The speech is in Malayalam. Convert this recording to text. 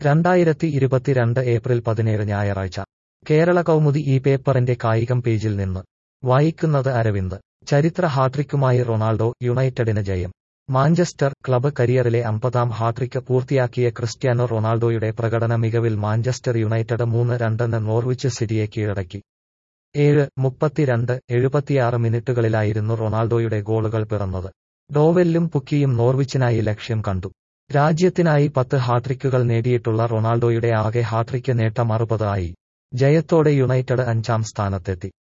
രണ്ടായിരത്തി ഇരുപത്തിരണ്ട് ഏപ്രിൽ പതിനേഴ് ഞായറാഴ്ച കേരള കൗമുദി ഈ പേപ്പറിന്റെ കായികം പേജിൽ നിന്ന് വായിക്കുന്നത് അരവിന്ദ് ചരിത്ര ഹാട്രിക്കുമായി റൊണാൾഡോ യുണൈറ്റഡിന് ജയം മാഞ്ചസ്റ്റർ ക്ലബ് കരിയറിലെ അമ്പതാം ഹാട്രിക്ക് പൂർത്തിയാക്കിയ ക്രിസ്ത്യാനോ റൊണാൾഡോയുടെ പ്രകടന മികവിൽ മാഞ്ചസ്റ്റർ യുണൈറ്റഡ് മൂന്ന് രണ്ടെന്ന് നോർവിച്ച് സിറ്റിയെ കീഴടക്കി ഏഴ് മുപ്പത്തിരണ്ട് എഴുപത്തിയാറ് മിനിറ്റുകളിലായിരുന്നു റൊണാൾഡോയുടെ ഗോളുകൾ പിറന്നത് ഡോവെല്ലും പുക്കിയും നോർവിച്ചിനായി ലക്ഷ്യം കണ്ടു രാജ്യത്തിനായി പത്ത് ഹാട്രിക്കുകൾ നേടിയിട്ടുള്ള റൊണാൾഡോയുടെ ആകെ ഹാട്രിക്ക് നേട്ടം അറുപത് ആയി ജയത്തോടെ യുണൈറ്റഡ് അഞ്ചാം സ്ഥാനത്തെത്തി